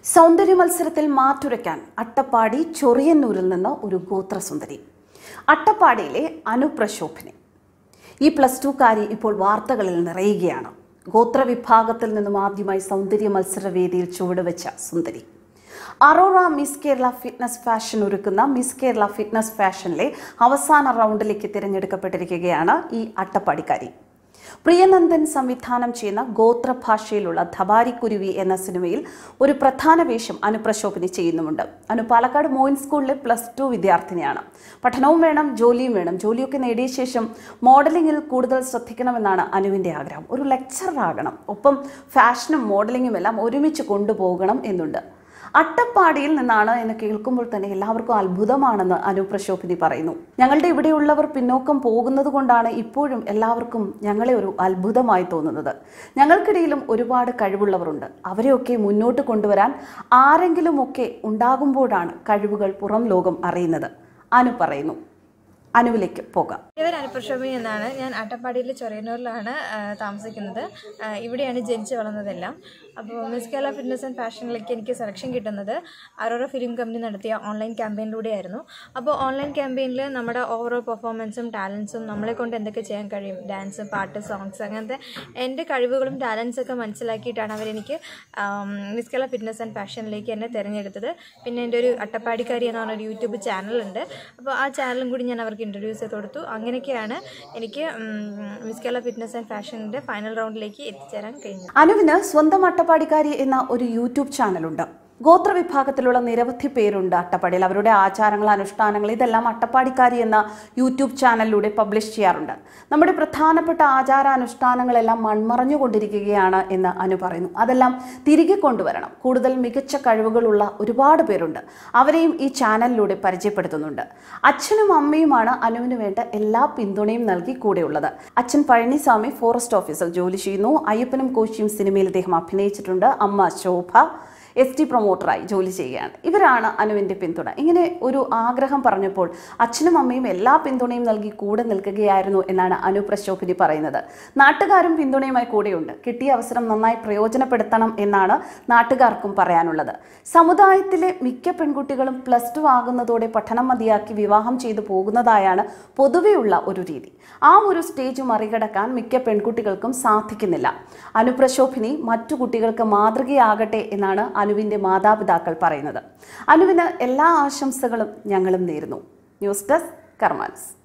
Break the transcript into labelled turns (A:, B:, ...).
A: സൗന്ദര്യ മത്സരത്തിൽ മാറ്റുരയ്ക്കാൻ അട്ടപ്പാടി ചൊറിയന്നൂരിൽ നിന്ന് ഒരു ഗോത്രസുന്ദരി അട്ടപ്പാടിയിലെ അനുപ്രശോഭിനി ഈ പ്ലസ് ടുക്കാരി ഇപ്പോൾ വാർത്തകളിൽ നിറയുകയാണ് ഗോത്രവിഭാഗത്തിൽ നിന്നും ആദ്യമായി സൗന്ദര്യ മത്സരവേദിയിൽ ചുവടുവെച്ച സുന്ദരി Aurora miss Kerala fitness fashion ഒരുക്കുന്ന മിസ് കേരള ഫിറ്റ്നസ് ഫാഷനിലെ അവസാന റൗണ്ടിലേക്ക് തിരഞ്ഞെടുക്കപ്പെട്ടിരിക്കുകയാണ് ഈ അട്ടപ്പാടിക്കാരി പ്രിയനന്ദൻ സംവിധാനം ചെയ്യുന്ന ഗോത്രഭാഷയിലുള്ള ധബാരിക്കുരുവി എന്ന സിനിമയിൽ ഒരു പ്രധാന വേഷം അനുപ്രശോഭനി ചെയ്യുന്നുമുണ്ട് അനു പാലക്കാട് മോയിൻ സ്കൂളിലെ പ്ലസ് ടു വിദ്യാർത്ഥിനിയാണ് പഠനവും വേണം ജോലിയും വേണം ജോലിയൊക്കെ നേടിയ ശേഷം മോഡലിംഗിൽ കൂടുതൽ ശ്രദ്ധിക്കണമെന്നാണ് അനുവിൻ്റെ ആഗ്രഹം ഒരു ലെക്ചറർ ആകണം ഒപ്പം ഫാഷനും മോഡലിംഗും എല്ലാം ഒരുമിച്ച് കൊണ്ടുപോകണം എന്നുണ്ട് അട്ടപ്പാടിയിൽ നിന്നാണ് എന്ന് കേൾക്കുമ്പോൾ തന്നെ എല്ലാവർക്കും അത്ഭുതമാണെന്ന് അനുപ്രശോഭിനി പറയുന്നു ഞങ്ങളുടെ ഇവിടെയുള്ളവർ പിന്നോക്കം പോകുന്നത് കൊണ്ടാണ് ഇപ്പോഴും എല്ലാവർക്കും ഞങ്ങളെ ഒരു അത്ഭുതമായി തോന്നുന്നത് ഞങ്ങൾക്കിടയിലും ഒരുപാട് കഴിവുള്ളവരുണ്ട് അവരെയൊക്കെ മുന്നോട്ട് കൊണ്ടുവരാൻ ആരെങ്കിലുമൊക്കെ ഉണ്ടാകുമ്പോഴാണ് കഴിവുകൾ പുറം ലോകം അറിയുന്നത് അനു പറയുന്നു അനുവിലേക്ക് പോകാം
B: ഇവർ അനുപ്രക്ഷോഭി എന്നാണ് ഞാൻ അട്ടപ്പാടിയിലെ ചൊറിയന്നൂരിലാണ് ആ, താമസിക്കുന്നത് ആ, ഇവിടെയാണ് ജനിച്ചു വളർന്നതെല്ലാം അപ്പോൾ മിസ് കേരള ഫിറ്റ്നസ് ആൻഡ് ഫാഷനിലേക്ക് എനിക്ക് സെലക്ഷൻ കിട്ടുന്നത് അറോറ ഫിലിം കമ്പനി നടത്തിയ ഓൺലൈൻ ക്യാമ്പയിനിലൂടെയായിരുന്നു അപ്പോൾ ഓൺലൈൻ ക്യാമ്പയിനിൽ നമ്മുടെ ഓവറോൾ പെർഫോമൻസും ടാലൻസും നമ്മളെ കൊണ്ട് എന്തൊക്കെ ചെയ്യാൻ കഴിയും ഡാൻസ് പാട്ട് സോങ്സ് അങ്ങനത്തെ എൻ്റെ കഴിവുകളും ടാലൻസും ഒക്കെ മനസ്സിലാക്കിയിട്ടാണ് അവരെനിക്ക് ആം, മിസ് കേരള ഫിറ്റ്നസ് ആൻഡ് ഫാഷനിലേക്ക് എന്നെ തിരഞ്ഞെടുത്തത് പിന്നെ എൻ്റെ ഒരു അട്ടപ്പാടിക്കാരി എന്ന് പറഞ്ഞൊരു യൂട്യൂബ് ചാനലുണ്ട് അപ്പോൾ ആ ചാനലും കൂടി ഞാൻ അവർക്ക് ഇൻട്രൊഡ്യൂസ് ചെയ്ത് കൊടുത്തു അങ്ങനെയൊക്കെയാണ് എനിക്ക് ഉം, മിസ് കേരള ഫിറ്റ്നസ് ആൻഡ് ഫാഷനിൻ്റെ ഫൈനൽ റൗണ്ടിലേക്ക് എത്തിച്ചേരാൻ കഴിഞ്ഞത്
A: അനുവിന് സ്വന്തം അട്ടപ്പാടിക്കാരി എന്ന ഒരു യൂട്യൂബ് ചാനലുണ്ട് ഗോത്രവിഭാഗത്തിലുള്ള നിരവധി പേരുണ്ട് അട്ടപ്പാടിയിൽ അവരുടെ ആചാരങ്ങൾ അനുഷ്ഠാനങ്ങൾ ഇതെല്ലാം അട്ടപ്പാടിക്കാരി എന്ന യൂട്യൂബ് ചാനലിലൂടെ പബ്ലിഷ് ചെയ്യാറുണ്ട് നമ്മുടെ പ്രധാനപ്പെട്ട ആചാരാനുഷ്ഠാനങ്ങളെല്ലാം മൺമറഞ്ഞുകൊണ്ടിരിക്കുകയാണ് എന്ന് അനു പറയുന്നു അതെല്ലാം തിരികെ കൊണ്ടുവരണം കൂടുതൽ മികച്ച കഴിവുകളുള്ള ഒരുപാട് പേരുണ്ട് അവരെയും ഈ ചാനലിലൂടെ പരിചയപ്പെടുത്തുന്നുണ്ട് അച്ഛനും അമ്മയുമാണ് അനുവിന് വേണ്ട എല്ലാ പിന്തുണയും നൽകി കൂടെയുള്ളത് അച്ഛൻ പഴനിസ്വാമി ഫോറസ്റ്റ് ഓഫീസർ ജോലി ചെയ്യുന്നു അയ്യപ്പനും കോശിയും സിനിമയിൽ അദ്ദേഹം അഭിനയിച്ചിട്ടുണ്ട് അമ്മ ശോഭ എസ് ടി പ്രൊമോട്ടറായി ജോലി ചെയ്യുകയാണ് ഇവരാണ് അനുവിൻ്റെ പിന്തുണ ഇങ്ങനെ ഒരു ആഗ്രഹം പറഞ്ഞപ്പോൾ അച്ഛനും അമ്മയും എല്ലാ പിന്തുണയും നൽകി കൂടെ നിൽക്കുകയായിരുന്നു എന്നാണ് അനു പ്രശോഭിനി പറയുന്നത് നാട്ടുകാരും പിന്തുണയുമായി കൂടെയുണ്ട് കിട്ടിയ അവസരം നന്നായി പ്രയോജനപ്പെടുത്തണം എന്നാണ് നാട്ടുകാർക്കും പറയാനുള്ളത് സമുദായത്തിലെ മിക്ക പെൺകുട്ടികളും പ്ലസ് ടു ആകുന്നതോടെ പഠനം മതിയാക്കി വിവാഹം ചെയ്തു പോകുന്നതായാണ് പൊതുവെയുള്ള ഒരു രീതി ആ ഒരു സ്റ്റേജ് മറികടക്കാൻ മിക്ക പെൺകുട്ടികൾക്കും സാധിക്കുന്നില്ല അനുപ്രശോഭിനി മറ്റു കുട്ടികൾക്ക് മാതൃകയാകട്ടെ എന്നാണ് അനുവിൻ്റെ മാതാപിതാക്കൾ പറയുന്നത് അനുവിന് എല്ലാ ആശംസകളും ഞങ്ങളും നേരുന്നു ന്യൂസ് ഡെസ്ക് കർമാൻസ്